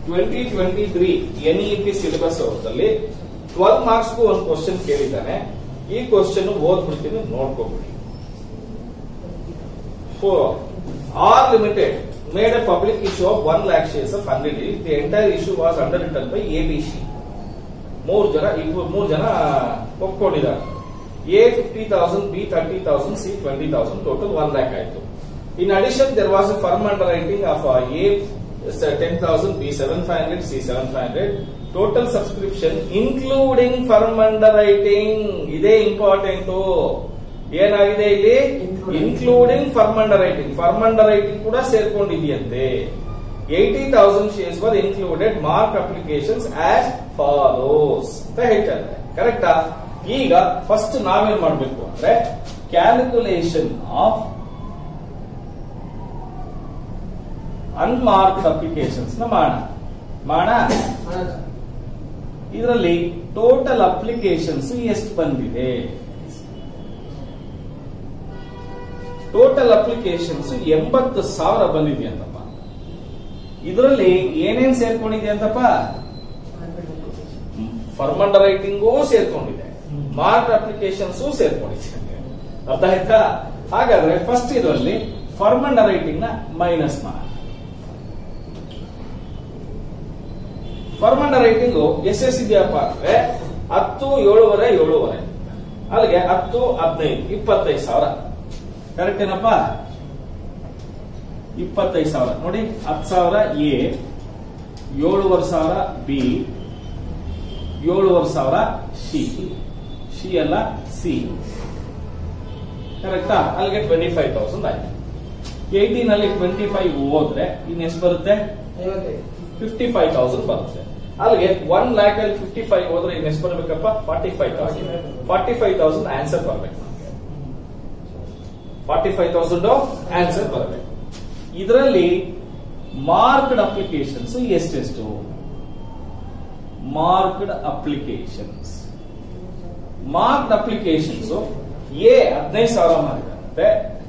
Twenty twenty three NEP syllabus ಅವರಲ್ಲಿ twelve marks ಒಂದು question ಕೇಳಿದ್ದಾನೆ ಈ ಕ್ವಶನ್ ಓದ್ಬಿಡ್ತೀನಿ ನೋಡ್ಕೊಬಿಡಿ four R limited made a public issue of one lakh shares of hundred the entire issue was underwritten by A B C ಮೂರ್ ಜನ ಇಬ್ರು ಮೂರ್ ಜನ ಒಪ್ಕೊಂಡಿದ್ದಾರೆ A fifty thousand B thirty thousand C twenty thousand total one lakh ಆಯ್ತು in addition there was a firm underwriting of A ten thousand B seven five hundred C seven five hundred total subscription including firm underwriting ಇದೇ important ಏನಾಗಿದೆ ಇಲ್ಲಿ including firm underwriting firm underwriting ಕೂಡ ಸೇರ್ಕೊಂಡಿದೆಯಂತೆ eighty thousand shares were included mark applications as follows ಅಂತ ಹೇಳ್ತಾರೆ ಕರೆಕ್ಟಾ ಈಗ first ನಾವೇನ್ ಮಾಡಬೇಕು ಅಂದ್ರೆ ಕ್ಯಾಲ್ಕುಲೇಷನ್ ಆಫ್ ಅನ್ಮಾರ್ಕ್ಡ್ ಅಪ್ಲಿಕೇಶನ್ಸ್ ನ ಮಾಡೋಣ ಮಾಡೋಣ ಇದರಲ್ಲಿ ಟೋಟಲ್ ಅಪ್ಲಿಕೇಶನ್ಸ್ ಎಷ್ಟು ಬಂದಿದೆ ಟೋಟಲ್ ಅಪ್ಲಿಕೇಶನ್ಸ್ ಎಂಬತ್ತು ಸಾವಿರ ಬಂದಿದೆ ಅಂತಪ್ಪ ಇದರಲ್ಲಿ ಏನೇನ್ ಸೇರ್ಕೊಂಡಿದೆ ಅಂತಪ್ಪ ಫರ್ಮ್ ಅಂಡರ್ ರೈಟಿಂಗೂ ಸೇರ್ಕೊಂಡಿದೆ ಮಾರ್ಕ್ ಅಪ್ಲಿಕೇಶನ್ಸ್ ಸೇರ್ಕೊಂಡಿದೆ ಅರ್ಥ ಆಯ್ತಾ ಹಾಗಾದ್ರೆ ಫಸ್ಟ್ ಇದರಲ್ಲಿ ಫರ್ಮ್ ಅಂಡರ್ ರೈಟಿಂಗ್ ನ ಮೈನಸ್ ಮಾಡಿ ಫರ್ಮ್ ಅಂಡರ್ ರೈಟಿಂಗ್ ಎಷ್ಟೆಷ್ಟಿದೆಯಪ್ಪ ಅಂದ್ರೆ ಹತ್ತು ಏಳುವರೆ ಏಳುವರೆ ಅಲ್ಲಿಗೆ ಹತ್ತು ಹದಿನೈದು ಇಪ್ಪತ್ತೈದು ಸಾವಿರ ಕರೆಕ್ಟ್ ಏನಪ್ಪ ಇಪ್ಪತ್ತೈದು ಸಾವಿರ ನೋಡಿ ಹತ್ತು ಸಾವಿರ ಎ ಏಳುವರೆ ಸಾವಿರ ಬಿ ಏಳುವರೆ ಸಾವಿರ ಸಿ ಸಿ ಅಲ್ಲ ಸಿ ಕರೆಕ್ಟಾ ಅಲ್ಲಿಗೆ ಟ್ವೆಂಟಿ ಫೈವ್ ತೌಸಂಡ್ ಆಯ್ತು ಏಯ್ಟೀನ್ ಅಲ್ಲಿ ಟ್ವೆಂಟಿ ಫೈವ್ ಹೋದ್ರೆ ಇನ್ ಎಷ್ಟು ಬರುತ್ತೆ ಫಿಫ್ಟಿ ಫೈವ್ ತೌಸಂಡ್ ಬರುತ್ತೆ ಅಲ್ಲಿಗೆ ಒನ್ ಲ್ಯಾಕ್ ಅಲ್ಲಿ ಫಿಫ್ಟಿ ಫೈವ್ ಹೋದ್ರೆ ಇನ್ ಎಷ್ಟು ಬರ್ಬೇಕಪ್ಪ forty five thousand forty five thousand answer ಬರ್ಬೇಕು ನಮಗೆ ಫಾರ್ಟಿ ಫೈವ್ ತೌಸಂಡ್ ಆನ್ಸರ್ ಬರಬೇಕು ಇದರಲ್ಲಿ ಮಾರ್ಕ್ಡ್ ಅಪ್ಲಿಕೇಶನ್ಸ್ ಎಷ್ಟೆಷ್ಟು marked applications marked applications A ಹದಿನೈದು ಸಾವಿರ ಮಾಡಿದಂತೆ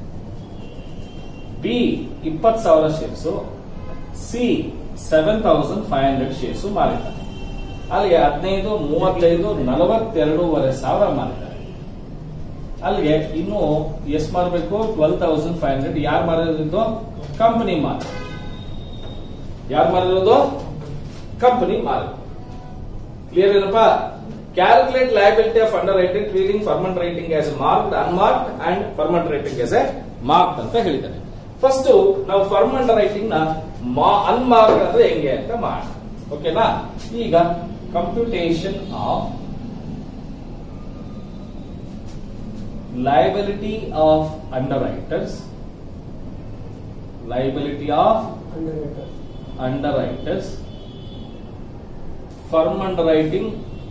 ಬಿ ಇಪ್ಪತ್ತು ಸಾವಿರ shares C seven thousand five hundred shares ಮಾರಿದ್ದಾರೆ ಅಲ್ಲಿಗೆ ಹದಿನೈದು ಮೂವತ್ತೈದು ನಲವತ್ತೆರಡೂವರೆ ಸಾವಿರ ಮಾರಿದ್ದಾರೆ ಅಲ್ಲಿಗೆ ಇನ್ನು ಎಷ್ಟು ಮಾರಬೇಕು ಟ್ವೆಲ್ ತೌಸಂಡ್ ಫೈವ್ ಹಂಡ್ರೆಡ್ ಯಾರು ಮಾರಿರೋದು ಕಂಪನಿ ಮಾರ ಯಾರು ಮಾರಿರೋದು ಕಂಪನಿ ಮಾರ ಕ್ಲಿಯರ್ ಏನಪ್ಪ calculate liability of underwriting treating firm underwriting as marked unmarked and firm underwriting as a marked ಅಂತ ಹೇಳಿದ್ದಾರೆ ಫಸ್ಟ್ ನಾವು ಫರ್ಮಂಟ್ ರೈಟಿಂಗ್ ನ ಅನ್ಮಾರ್ಕ್ಡ್ ಅಂದ್ರೆ ಹೆಂಗೆ ಅಂತ ಮಾಡೋಣ ಓಕೆನಾ ಈಗ computation of liability of underwriters liability of underwriters firm underwriting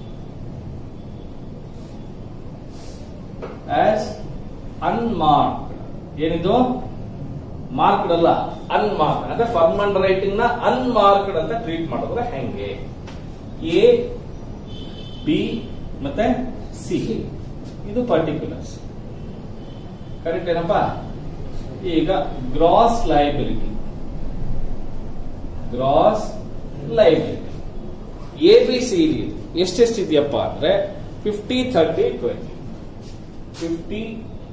as unmarked ಏನಿದು ಮಾರ್ಕ್ಡ್ ಅಲ್ಲ ಅನ್ಮಾರ್ಕ್ಡ್ ಅಂದ್ರೆ ಫರ್ಮ್ ಅಂಡರ್ ರೈಟಿಂಗ್ ನ ಅನ್ಮಾರ್ಕ್ಡ್ ಅಂತ ಟ್ರೀಟ್ ಮಾಡಿದ್ರೆ ಹೆಂಗೆ ಎ ಬಿ ಮತ್ತೆ ಸಿ ಇದು ಪರ್ಟಿಕ್ಯುಲರ್ಸ್ ಕರೆಕ್ಟ್ ಏನಪ್ಪ ಈಗ gross liability gross liability A B C D ಎಷ್ಟೆಷ್ಟಿದೆಯಪ್ಪ ಅಂದ್ರೆ fifty thirty twenty fifty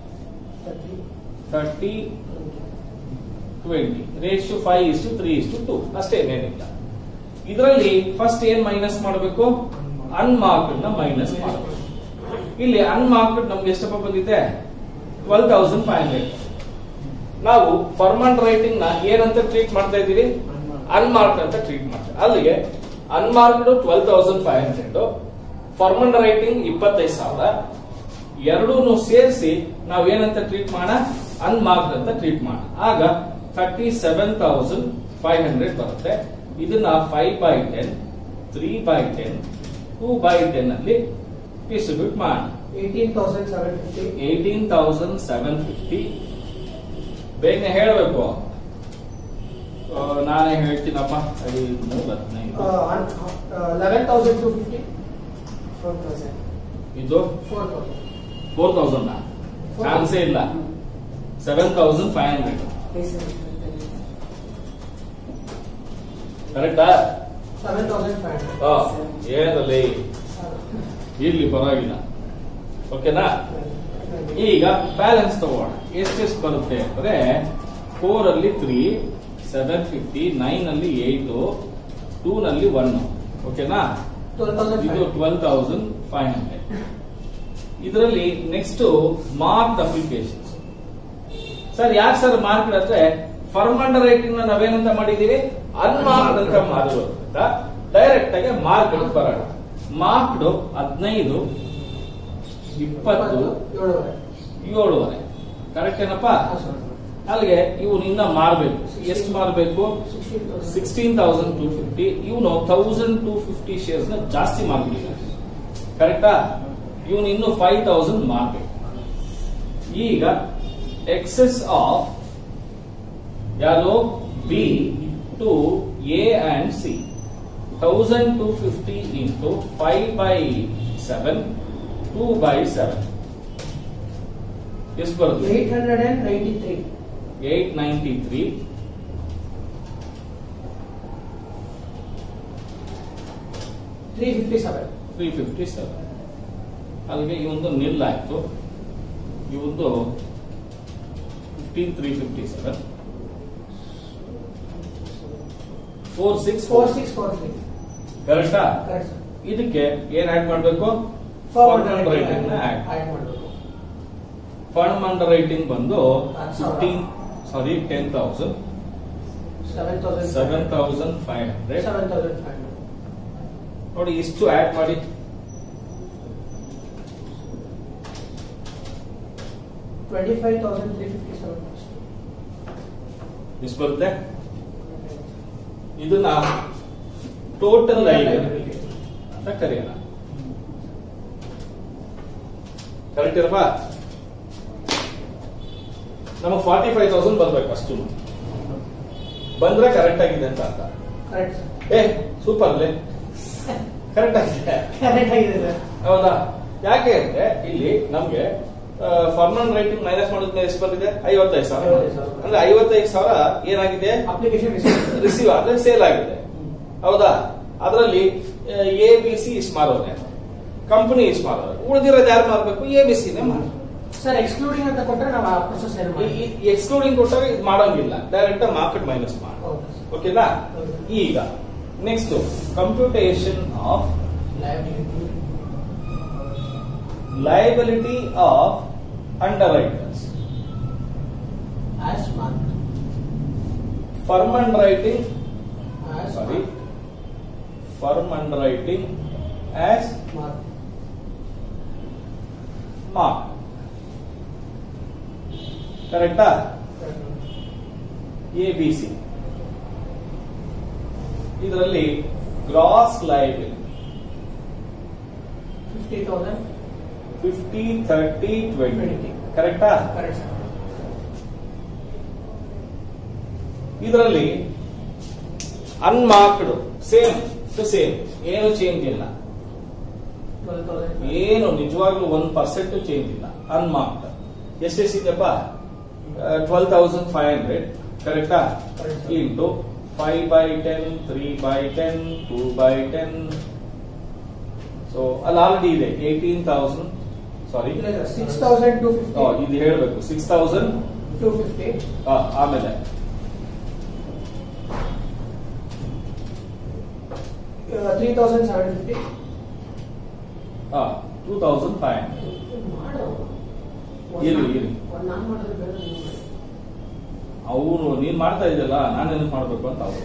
thirty twenty ratio five ಇಷ್ಟು ತ್ರೀ ಇಷ್ಟು ಟು ಅಷ್ಟೇ ಏನೇನಿಲ್ಲ ಇದರಲ್ಲಿ ಫಸ್ಟ್ ಏನ್ ಮೈನಸ್ ಮಾಡಬೇಕು ಅನ್ಮಾರ್ಕ್ಡ್ ನ ಮೈನಸ್ ಮಾಡಬೇಕು ಇಲ್ಲಿ ಅನ್ಮಾರ್ಕ್ಡ್ ನಮ್ಗೆ ಎಷ್ಟಪ್ಪ ಬಂದಿದೆ ಟ್ವೆಲ್ ತೌಸಂಡ್ ಫೈವ್ ಹಂಡ್ರೆಡ್ ನಾವು ಫರ್ಮಂಟ್ ರೈಟಿಂಗ್ ನ ಏನಂತ ಟ್ರೀಟ್ ಮಾಡ್ತಾ ಇದೀವಿ ಅನ್ಮಾರ್ಕ್ಡ್ ಅಂತ ಟ್ರೀಟ್ ಮಾಡ್ತೀವಿ ಅಲ್ಲಿಗೆ unmarked twelve thousand five hundred firm underwriting ಇಪ್ಪತ್ತೈದು ಸಾವಿರ ಎರಡೂ ಸೇರಿಸಿ ನಾವ್ ಏನಂತ ಟ್ರೀಟ್ ಮಾಡ ಅನ್ಮಾರ್ಕ್ಡ್ ಅಂತ ಟ್ರೀಟ್ ಮಾಡ ಆಗ thirty seven thousand five hundred ಬರುತ್ತೆ ಇದನ್ನ five by ten three by ten two by ten ಅಲ್ಲಿ ಡಿಸ್ಟ್ರಿಬ್ಯೂಟ್ ಮಾಡಿ eighteen thousand seven fifty eighteen thousand seven fifty ಬೇಗನೆ ಹೇಳಬೇಕು ನಾನೇ ಹೇಳ್ತೀನಪ್ಪ ಐದು ಮೂರು ಹದಿನೈದು eleven thousand two fifty four thousand ಇದು ಫೋರ್ ತೌಸಂಡ್ ಫೋರ್ ತೌಸಂಡ್ ಚಾನ್ಸೇ ಇಲ್ಲ ಸೆವೆನ್ ತೌಸಂಡ್ ಫೈವ್ ಹಂಡ್ರೆಡ್ ಕರೆಕ್ಟಾ ಸೆವೆನ್ ತೌಸಂಡ್ ಫೈವ್ ಆ, ಏನಲ್ಲಿ ಇರ್ಲಿ ಪರವಾಗಿಲ್ಲ ಓಕೆನಾ ಈಗ ಬ್ಯಾಲೆನ್ಸ್ ತಗೋಣ ಎಷ್ಟೆಷ್ಟು ಬರುತ್ತೆ ಅಂದ್ರೆ ಫೋರ್ ಅಲ್ಲಿ ತ್ರೀ ಸೆವೆನ್ ಫಿಫ್ಟಿ ನೈನ್ ಅಲ್ಲಿ ಏಟ್ ಟೂ ನಲ್ಲಿ ಒನ್ ಓಕೆನಾ ಟ್ವೆಲ್ ತೌಸಂಡ್ ಇದು ಟ್ವೆಲ್ ತೌಸಂಡ್ ಫೈವ್ ಹಂಡ್ರೆಡ್ ಇದರಲ್ಲಿ ನೆಕ್ಸ್ಟ್ ಮಾರ್ಕ್ ಅಪ್ಲಿಕೇಶನ್ಸ್ ಸರ್ ಯಾಕೆ ಸರ್ ಮಾರ್ಕ್ ಅಂದ್ರೆ ಫರ್ಮ್ ಅಂಡರ್ ರೈಟಿಂಗ್ ನಾವೇನಂತ ಮಾಡಿದೀವಿ ಅನ್ಮಾರ್ಕ್ಡ್ ಅಂತ ಮಾಡಿರೋದ್ರಿಂದ ಡೈರೆಕ್ಟ್ ಆಗಿ ಮಾರ್ಕ್ ಬರೋಣ ಮಾರ್ಕ್ಡ್ ಹದಿನೈದು ಇಪ್ಪತ್ತು ಏಳುವರೆ ಏಳುವರೆ ಕರೆಕ್ಟ್ ಏನಪ್ಪಾ ಹಾ, ಸರ್. ಅಲ್ಲಿಗೆ ಇವನು ಇನ್ನ ಮಾರ್ಬೇಕು ಎಷ್ಟು ಮಾರ್ಬೇಕು 16,000. ಸಿಕ್ಸ್ಟೀನ್ ತೌಸಂಡ್ ಟೂ ಫಿಫ್ಟಿ ಇವನು ತೌಸಂಡ್ ಟೂ ಫಿಫ್ಟಿ ಶೇರ್ಸ್ ನ ಜಾಸ್ತಿ ಮಾರ್ಬಿಟ್ಟಿದ್ದಾನೆ ಕರೆಕ್ಟಾ ಇವನು ಇನ್ನು ಫೈವ್ ತೌಸಂಡ್ ಮಾರ್ಬೇಕು ಈಗ ಎಕ್ಸೆಸ್ ಆಫ್ ಯಾರು B to A and C thousand two fifty into five by seven two by seven ಎಷ್ಟು ಬರುತ್ತೆ 893. Eight ninety three Three fifty-seven. Three fifty seven ಅಲ್ಲಿಗೆ ಇವೊಂದು ನಿಲ್ ಆಯ್ತು ಇವೊಂದು fifteen three fifty seven four six Four six four three. ಕರೆಕ್ಟಾ Correct, sir. ಇದಕ್ಕೆ ಏನ್ add ಮಾಡ್ಬೇಕು Forward fund writing writing add add ಮಾಡ್ಬೇಕು. ಫಂಡ್ ಅಂಡರ್ ರೈಟಿಂಗ್ ಬಂದು ಹತ್ತು ಸಾವಿರ. Fifteen sorry ten thousand Seven thousand. Seven thousand five hundred Seven thousand five hundred. ನೋಡಿ ಇಷ್ಟು ಆಡ್ ಮಾಡಿ Twenty-five thousand three fifty-seven. ಎಷ್ಟು ಬರುತ್ತೆ ಇದನ್ನ ಟೋಟಲ್ ಲೈಬಿಲಿಟಿ ಅಂತ ಕರೆಯೋಣ ಕರೆಕ್ಟ್ ಇರಪ್ಪ ನಮಗೆ ಫಾರ್ಟಿ ಫೈವ್ ತೌಸಂಡ್ ಬರ್ಬೇಕು ಅಷ್ಟು ಬಂದ್ರೆ ಕರೆಕ್ಟ್ ಆಗಿದೆ ಅಂತ ಅರ್ಥ Correct, sir. ಏ ಸೂಪರ್ ಅಲ್ಲೇ ಕರೆಕ್ಟ್ ಆಗಿದೆ Correct ಆಗಿದೆ, sir. ಹೌದಾ ಯಾಕೆ ಅಂದ್ರೆ ಇಲ್ಲಿ ನಮ್ಗೆ ಫರ್ಮನ್ ರೈಟಿಂಗ್ ಮೈನಸ್ ಮಾಡಿದ್ಮೇಲೆ ಎಷ್ಟು ಬಂದಿದೆ ಐವತ್ತೈದು ಸಾವಿರ ಐವತ್ತೈದು ಸಾವಿರ. ಅಂದ್ರೆ ಐವತ್ತೈದು ಸಾವಿರ ಏನಾಗಿದೆ Application received. ರಿಸೀವ್ ಆದ್ರೆ ಸೇಲ್ ಆಗಿದೆ ಹೌದಾ ಅದರಲ್ಲಿ ಎ ಬಿ ಸಿ ಇಷ್ಟು ಮಾರೋನೆ ಕಂಪನಿ ಇಷ್ಟು ಮಾರೋರೆ ಉಳಿದಿರೋದು ಯಾರು ಮಾರಬೇಕು ಎ ಬಿ ಸಿನೇ ಮಾರ ಸರ್ ಎಕ್ಸ್ಕ್ಲೂಡಿಂಗ್ ಅಂತ ಕೊಟ್ರೆ ನಾವು ಆ ಪ್ರೊಸೆಸ್ ಏನು ಮಾಡಿ ಎಕ್ಸ್ಕ್ಲೂಡಿಂಗ್ ಕೊಟ್ಟಾಗ ಇದು ಮಾಡೋಂಗಿಲ್ಲ ಡೈರೆಕ್ಟ್ ಮಾರ್ಕೆಟ್ ಮೈನಸ್ ಮಾಡಿ ಓಕೆ ಓಕೆನಾ Okay. ಈಗ next computation of liability liability of underwriters as mark firm underwriting as sorry firm underwriting as mark mark ಕರೆಕ್ಟಾ ಎ ಬಿ ಸಿ ಇದರಲ್ಲಿ gross liability fifty thousand fifty thirty twenty Twenty. ಕರೆಕ್ಟಾ correct sir ಇದರಲ್ಲಿ unmarked same to same ಏನು change ಇಲ್ಲ twelve thousand ಏನು ನಿಜವಾಗ್ಲೂ ಒಂದ್ percent change ಇಲ್ಲ ಅನ್ಮಾರ್ಕ್ಡ್ ಎಷ್ಟೆಷ್ಟಿದೆಯಪ್ಪ ಟ್ವೆಲ್ ತೌಸಂಡ್ ಫೈವ್ ಹಂಡ್ರೆಡ್ ಕರೆಕ್ಟಾ Correct. Into five by ten three by ten two by ten so ಅಲ್ಲಿ ಆಲ್ರೆಡಿ ಇದೆ eighteen thousand sorry six thousand two fifty ಇದು ಹೇಳಬೇಕು ಸಿಕ್ಸ್ ತೌಸಂಡ್ ಟು ಫಿಫ್ಟಿ ಆಮೇಲೆ three thousand seven fifty two thousand five hundred ಮಾಡು ಇರ್ಲಿ, ಇರ್ಲಿ. ಒಂದು ನಾನು ಮಾಡಿದ್ರೆ ಬೇರೆ ನೀವು ಮಾಡಿ ಅವರು ನೀನ್ ಮಾಡ್ತಾ ಇದ್ದಲ್ಲ ನಾನು ನೆನಪು ಮಾಡ್ಬೇಕು ಅಂತ ಅವರು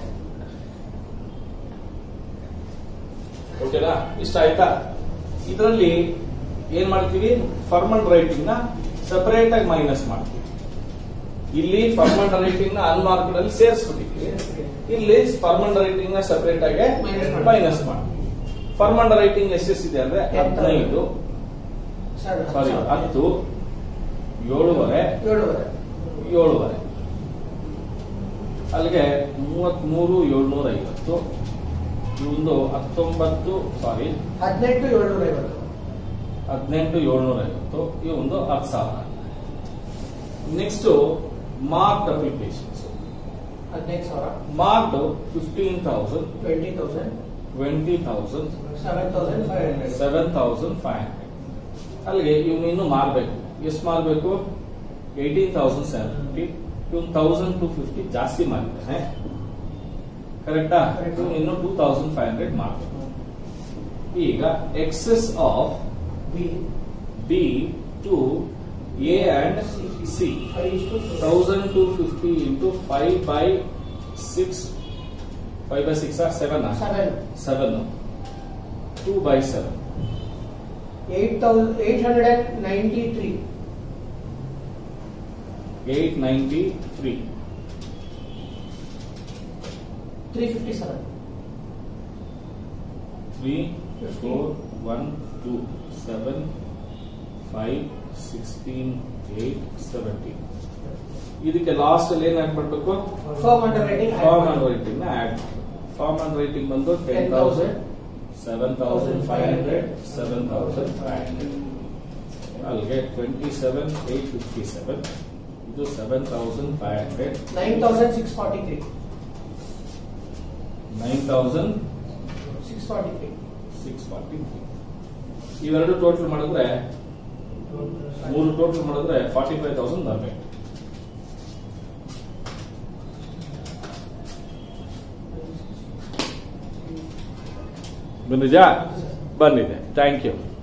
ಓಕೆನಾ ಇಷ್ಟ ಆಯ್ತಾ ಇದರಲ್ಲಿ ಏನ್ ಮಾಡ್ತೀವಿ ಫರ್ಮಲ್ ರೈಟಿಂಗ್ ನ ಸಪರೇಟ್ ಆಗಿ ಮೈನಸ್ ಮಾಡ್ತೀವಿ ಇಲ್ಲಿ ಫರ್ಮಲ್ ರೈಟಿಂಗ್ ನ ಅನ್ಮಾರ್ಕ್ಡ್ ಅಲ್ಲಿ ಸೇರಿಸ್ಬಿಟ್ಟಿದ್ವಿ ಇಲ್ಲಿ ಫರ್ಮಲ್ ರೈಟಿಂಗ್ ನ ಸಪರೇಟ್ ಆಗಿ Minus ಮಾಡಿ. ಮೈನಸ್ ಮಾಡ್ತೀವಿ ಫರ್ಮಲ್ ರೈಟಿಂಗ್ ಎಷ್ಟೆಷ್ಟಿದೆ ಅಂದ್ರೆ ಹದಿನೈದು ಸರ್ ಸಾರಿ ಹತ್ತು ಏಳುವರೆ ಏಳುವರೆ ಏಳುವರೆ ಅಲ್ಲಿಗೆ ಮೂವತ್ಮೂರು ಏಳ್ನೂರ ಐವತ್ತು ಒಂದು ಹತ್ತೊಂಬತ್ತು ಸಾರಿ ಹದಿನೆಂಟು ಏಳ್ನೂರ ಐವತ್ತು ಹದಿನೆಂಟು ಏಳ್ನೂರ ಐವತ್ತು ಈ ಒಂದು ಹತ್ತು ಸಾವಿರ ನೆಕ್ಸ್ಟ್ ಮಾರ್ಕ್ಡ್ ಅಪ್ಲಿಕೇಶನ್ಸ್ ಹದಿನೈದು ಸಾವಿರ marked fifteen thousand twenty thousand twenty thousand Seven thousand five hundred. Seven thousand five hundred ಅಲ್ಲಿಗೆ ಇವನು ಇನ್ನು ಮಾರ್ಬೇಕು ಎಷ್ಟು ಮಾರ್ಬೇಕು ಏಯ್ಟೀನ್ ತೌಸಂಡ್ ಸೆವೆನ್ ಫಿಫ್ಟಿ ಇವನ್ ತೌಸಂಡ್ ಟು ಫಿಫ್ಟಿ ಜಾಸ್ತಿ ಮಾರಿದ್ದಾನೆ ಕರೆಕ್ಟಾ Correct. ಇವನು ಇನ್ನು ಟೂ ತೌಸಂಡ್ ಫೈವ್ ಹಂಡ್ರೆಡ್ ಮಾರ್ಬೇಕು ಈಗ excess of B. B to A and C Five is to four. Thousand two fifty into five by six five by six seven Seven. Seven two by seven Eight thousand eight hundred and ninety-three. Eight ninety three Three fifty-seven. Three four one two seven five sixteen eight seventeen ಇದಕ್ಕೆ last ಅಲ್ಲಿ ಏನ್ ಹಾಕ್ಬಿಡ್ಬೇಕು Firm underwriting. add firm ಮಾಡಿ. Underwriting ನ add firm underwriting ಬಂದು ten thousand seven thousand five hundred seven thousand five hundred ಅಲ್ಲಿಗೆ twenty seven eight fifty seven ಇದು seven thousand five hundred Nine thousand six forty-three. Nine thousand Six forty-three. Six forty ಇವೆರಡು total ಮಾಡಿದ್ರೆ ಮೂರು total ಮಾಡಿದ್ರೆ forty five thousand ಬರಬೇಕು ಬಂದಿದ್ಯಾ ಬಂದಿದೆ thank you